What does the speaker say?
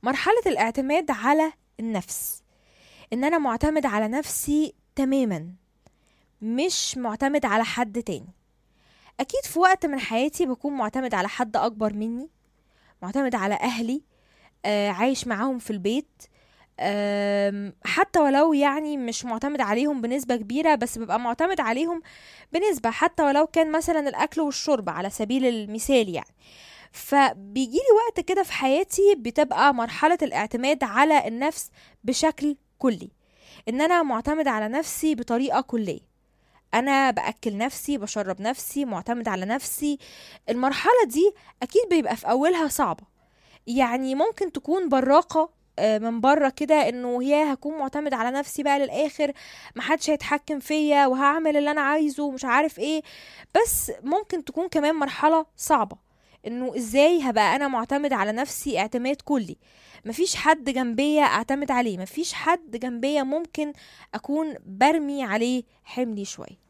مرحلة الاعتماد على النفس ان انا معتمد على نفسي تماما مش معتمد على حد تاني اكيد في وقت من حياتي بكون معتمد على حد اكبر مني معتمد على اهلي آه عايش معاهم في البيت آم، حتى ولو يعني مش معتمد عليهم بنسبة كبيرة بس ببقى معتمد عليهم بنسبة حتى ولو كان مثلا الأكل والشرب على سبيل المثال يعني فبيجيلي وقت كده في حياتي بتبقى مرحلة الاعتماد على النفس بشكل كلي ان انا معتمد على نفسي بطريقة كلية انا باكل نفسي بشرب نفسي معتمد على نفسي المرحلة دي اكيد بيبقى في اولها صعبة يعني ممكن تكون براقة آه، من بره كده انه يا هكون معتمد على نفسي بقى للاخر محدش هيتحكم فيا وهعمل اللي انا عايزه ومش عارف ايه بس ممكن تكون كمان مرحلة صعبة انه ازاي هبقى انا معتمد على نفسي اعتماد كلي مفيش حد جنبيا اعتمد عليه مفيش حد جنبيا ممكن اكون برمي عليه حملي شويه